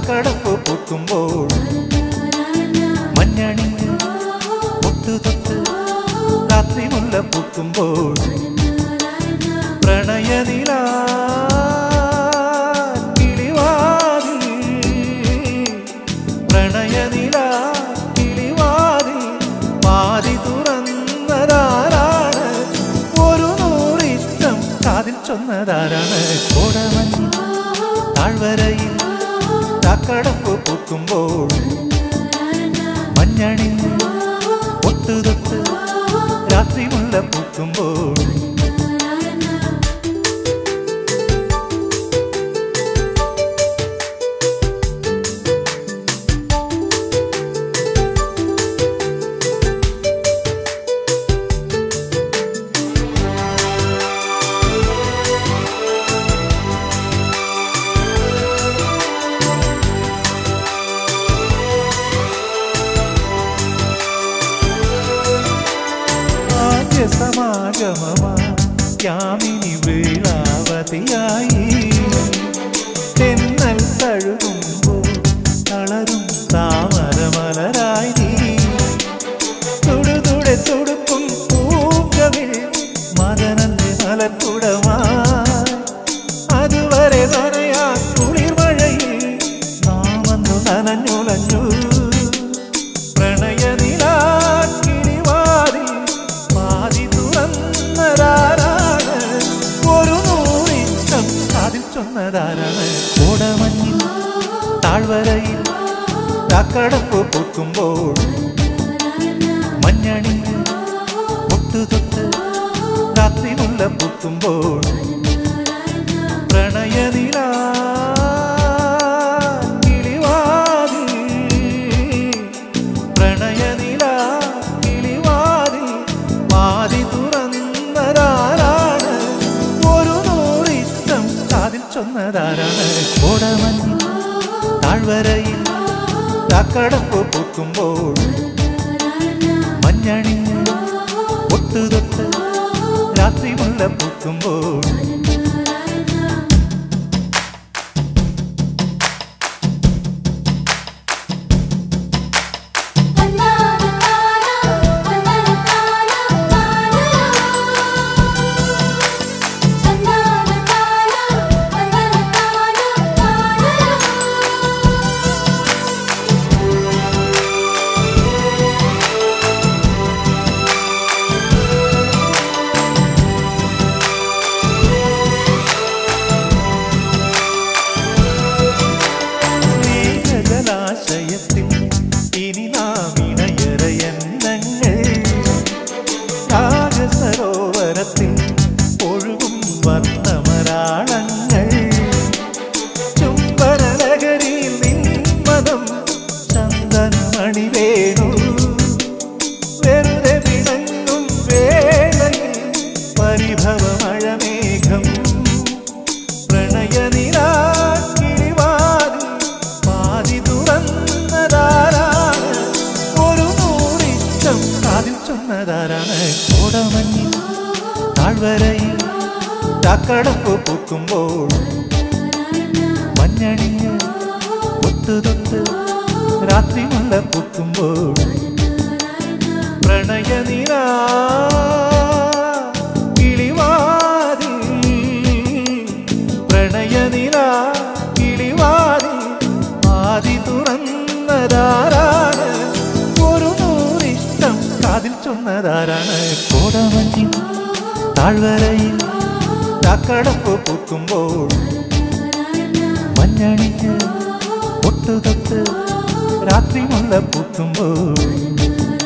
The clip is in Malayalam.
ചക്കടപ്പ് പൂക്കുമ്പോൾ മഞ്ഞണിഞ്ഞ് മുട്ടു തൊട്ട് രാത്രി മുല്ല പൂക്കുമ്പോൾ പ്രണയനില കിളിവാതിൽ പ്രണയനില കിളിവാതിൽ പാതി തുറന്നതാരാണ് ഒരു നൂറിഷ്ടം കാതിൽ ചൊന്നതാരാണ് കോടമഞ്ഞ് താഴ്വരയിൽ ചക്കടപ്പ് പൂക്കുമ്പോൾ മഞ്ഞണിഞ്ഞ് ഒട്ടു തൊട്ട് രാത്രി മുല്ല പൂക്കുമ്പോൾ ആദ്യ സമാഗമമാ യാമിനി വേളാവതിയായി തെന്നൽ തഴുകുമ്പോൾ തളരും താമരമലരായി നീ തുടുതുടെ തുടുക്കും പൂങ്കവിൽ മദനന്റെ മലക്കുടമായി അതുവരെ നനയാ കുളിർമഴയിൽ നാമന്നു നനഞ്ഞുലഞ്ഞു പ്രണയനിലാക്കിരിവാതിൽ പാതി തുറന്നതാരാണ് ഒരു നൂറിഷ്ടം കാതിൽ ചൊന്നതാരാണ് കോടമഞ്ഞിൽ താഴ്വരയിൽ ചക്കടപ്പ് പൂക്കുമ്പോൾ മഞ്ഞണിഞ്ഞ് മുട്ടു തൊട്ട് രാത്രി മുല്ല പൂക്കുമ്പോൾ പ്രണയനില കിളിവാതിൽ പ്രണയനില കിളിവാതിൽ വാതി തുറന്നതാരാണ് ഒരു നൂറിഷ്ടം കാതിൽ ചൊന്നതാരാണ് കോടമഞ്ഞിൽ താഴ്വരയിൽ ചക്കടപ്പ് പൂക്കുമ്പോൾ മഞ്ഞണിഞ്ഞ് ഒട്ടു തൊട്ട് രാത്രി മുല്ല പൂക്കുമ്പോൾ സ്നേഹജലാശയത്തിൽ ഇനി നാം ഇണയറയന്നങ്ങൾ രാഗസരോവരത്തിൽ ഒഴുകും വർണ്ണമരാളങ്ങൾ ചുംബനനഗരിയിൽ നിന്മതം ചന്ദനമണി വേണു വെറുതെ വിളങ്ങും വേളയിൽ പരിഭവമഴമേഘം പ്രണയനിലാക്കിളിവാതിൽ പാതി തുറന്നതാരാണ് ഒരു നൂറിഷ്ടം കാതിൽ ചൊന്നതാരാണ് കോടമഞ്ഞിൽ താഴ്വരയിൽ ചക്കടപ്പ് പൂക്കുമ്പോൾ മഞ്ഞണിഞ്ഞ് ഒത്തു തൊട്ട് രാത്രി മുല്ല പൂക്കുമ്പോൾ പ്രണയനില കിളിവാതിൽ പ്രണയനില കിളിവാതിൽ ആദി തുറന്നതാരാണ് ഒരു നൂറിഷ്ടം കാതിൽ ചൊന്നതാരാണ് കോടമഞ്ഞിൽ താഴ്വരയിൽ ചക്കടപ്പ് പൂക്കുമ്പോൾ മഞ്ഞണിഞ്ഞ് ഒട്ടു തൊട്ട് രാത്രി മുല്ല പൂക്കുമ്പോൾ